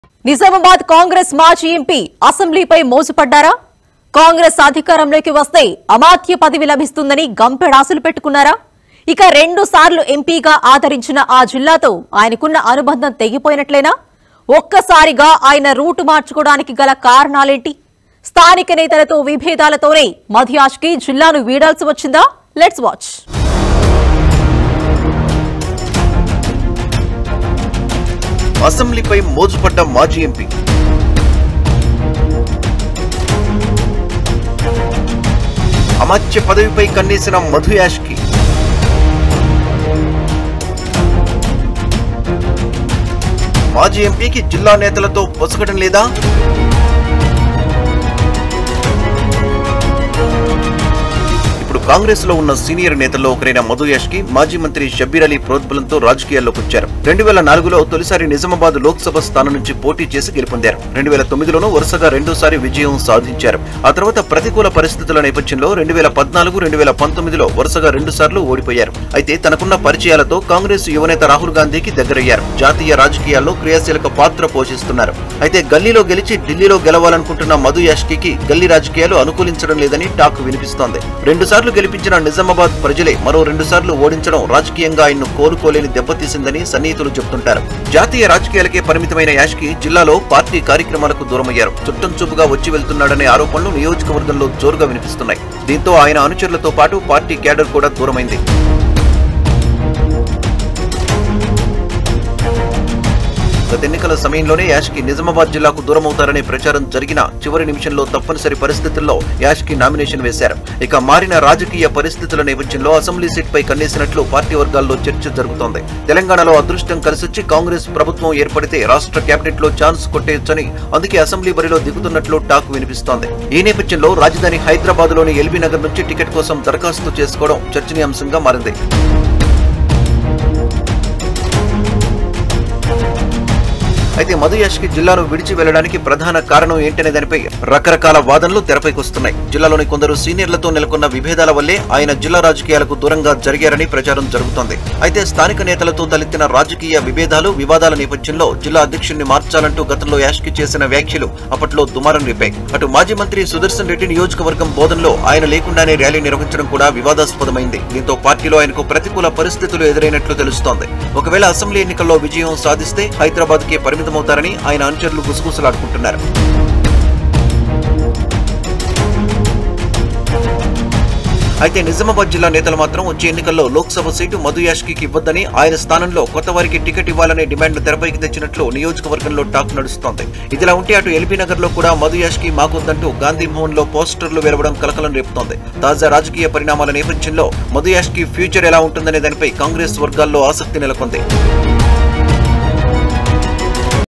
నిజామాబాద్ కాంగ్రెస్ మాజీ ఎంపీ అసెంబ్లీపై మోజుపడ్డారా కాంగ్రెస్ అధికారంలోకి వస్తే అమాత్య పదవి లభిస్తుందని గంపెడాసులు పెట్టుకున్నారా ఇక రెండు సార్లు ఎంపీగా ఆదరించిన ఆ జిల్లాతో ఆయనకున్న అనుబంధం తెగిపోయినట్లేనా ఒక్కసారిగా ఆయన రూటు మార్చుకోవడానికి గల కారణాలేంటి స్థానిక నేతలతో విభేదాలతోనే మధ్యాష్కి జిల్లాను వీడాల్సి వచ్చిందా లెట్స్ వాచ్ అసెంబ్లీపై మోజుపడ్డ మాజీ ఎంపీ అమాత్య పదవిపై కన్నేసిన మధు యాష్కి మాజీ ఎంపీకి జిల్లా నేతలతో పొసగడం లేదా ఇప్పుడు కాంగ్రెస్ లో ఉన్న సీనియర్ నేతల్లో ఒకరైన మధు యాష్ కి మాజీ మంత్రి షబ్బీర్ అలీ ప్రోద్బలంతో రాజకీయాల్లోకి వచ్చారు రెండు వేల నాలుగులో తొలిసారి నిజామాబాద్ లోక్సభ స్థానం నుంచి పోటీ చేసి గెలుపొందారు రెండు వేల తొమ్మిదిలోనూ వరుసగా రెండోసారి విజయం సాధించారు ఆ తర్వాత ప్రతికూల పరిస్థితుల నేపథ్యంలో రెండు వేల పద్నాలుగు రెండు వేల పంతొమ్మిదిలో వరుసగా రెండు సార్లు ఓడిపోయారు అయితే తనకున్న పరిచయాలతో కాంగ్రెస్ యువనేత రాహుల్ గాంధీకి దగ్గరయ్యారు జాతీయ రాజకీయాల్లో క్రియాశీలక పాత్ర పోషిస్తున్నారు అయితే గల్లీలో గెలిచి ఢిల్లీలో గెలవాలనుకుంటున్న మధు యాష్కి గల్లీ రాజకీయాలు అనుకూలించడం లేదని టాక్ వినిపిస్తోంది రెండు సార్లు గెలిపించిన నిజామాబాద్ ప్రజలే మరో రెండు సార్లు ఓడించడం రాజకీయంగా ఆయన్ను కోలుకోలేని దెబ్బతీసిందని సన్నిహితులు చెబుతుంటారు జాతీయ రాజకీయాలకే పరిమితమైన యాష్కి జిల్లాలో పార్టీ కార్యక్రమాలకు దూరమయ్యారు చుట్టం చూపుగా వచ్చి వెళ్తున్నాడనే ఆరోపణలు నియోజకవర్గంలో జోరుగా వినిపిస్తున్నాయి దీంతో ఆయన అనుచరులతో పాటు పార్టీ క్యాడర్ కూడా దూరమైంది గత ఎన్నికల సమయంలోనే యాష్కి నిజామాబాద్ జిల్లాకు దూరమవుతారనే ప్రచారం జరిగిన చివరి నిమిషంలో తప్పనిసరి పరిస్థితుల్లో యాష్కి నామినేషన్ వేశారు ఇక మారిన రాజకీయ పరిస్థితుల నేపథ్యంలో అసెంబ్లీ సీట్ పై కన్నేసినట్లు పార్టీ వర్గాల్లో చర్చ జరుగుతోంది తెలంగాణలో అదృష్టం కలిసొచ్చి కాంగ్రెస్ ప్రభుత్వం ఏర్పడితే రాష్ట్ర కేబినెట్ లో ఛాన్స్ కొట్టేయొచ్చని అందుకే అసెంబ్లీ బరిలో దిగుతున్నట్లు టాక్ వినిపిస్తోంది ఈ నేపథ్యంలో రాజధాని హైదరాబాద్ లోని ఎల్బీ నగర్ నుంచి టికెట్ కోసం దరఖాస్తు చేసుకోవడం చర్చనీయాంశంగా మారింది అయితే మధు యాష్కి జిల్లాను విడిచి వెళ్లడానికి ప్రధాన కారణం ఏంటనే దానిపై రకరకాల వాదనలు తెరపైకొస్తున్నాయి జిల్లాలోని కొందరు సీనియర్లతో నెలకొన్న విభేదాల వల్లే ఆయన జిల్లా రాజకీయాలకు దూరంగా జరిగారని ప్రచారం జరుగుతోంది అయితే స్థానిక నేతలతో తలెత్తిన రాజకీయ విభేదాలు వివాదాల నేపథ్యంలో జిల్లా అధ్యక్షుడిని మార్చాలంటూ గతంలో యాష్కి చేసిన వ్యాఖ్యలు అప్పట్లో దుమారం రేపాయి అటు మాజీ మంత్రి సుదర్శన్ రెడ్డి నియోజకవర్గం బోధనలో ఆయన లేకుండానే ర్యాలీ నిర్వహించడం కూడా వివాదాస్పదమైంది దీంతో పార్టీలో ఆయనకు ప్రతికూల పరిస్థితులు ఎదురైనట్లు తెలుస్తోంది ఒకవేళ అసెంబ్లీ ఎన్నికల్లో విజయం సాధిస్తే హైదరాబాద్ కే పరిమితమవుతారని ఆయన అనుచరులు గుసగుసలాడుకుంటున్నారు అయితే నిజామాబాద్ జిల్లా నేతలు మాత్రం వచ్చే ఎన్నికల్లో లోక్సభ సీటు మధు యాష్కి ఇవ్వద్దని ఆయన స్థానంలో కొత్త వారికి టికెట్ ఇవ్వాలనే డిమాండ్ తెరపైకి తెచ్చినట్లు నియోజకవర్గంలో టాక్ నడుస్తోంది ఇదిలా ఉంటే అటు ఎల్బీ నగర్ లో కూడా మధు యాష్కి మాకొద్దంటూ గాంధీ భవన్ లో పోస్టర్లు వెలవడం కలకలం రేపుతోంది తాజా రాజకీయ పరిణామాల నేపథ్యంలో మధు యాష్కి ఫ్యూచర్ ఎలా ఉంటుందనే దానిపై కాంగ్రెస్ వర్గాల్లో ఆసక్తి నెలకొంది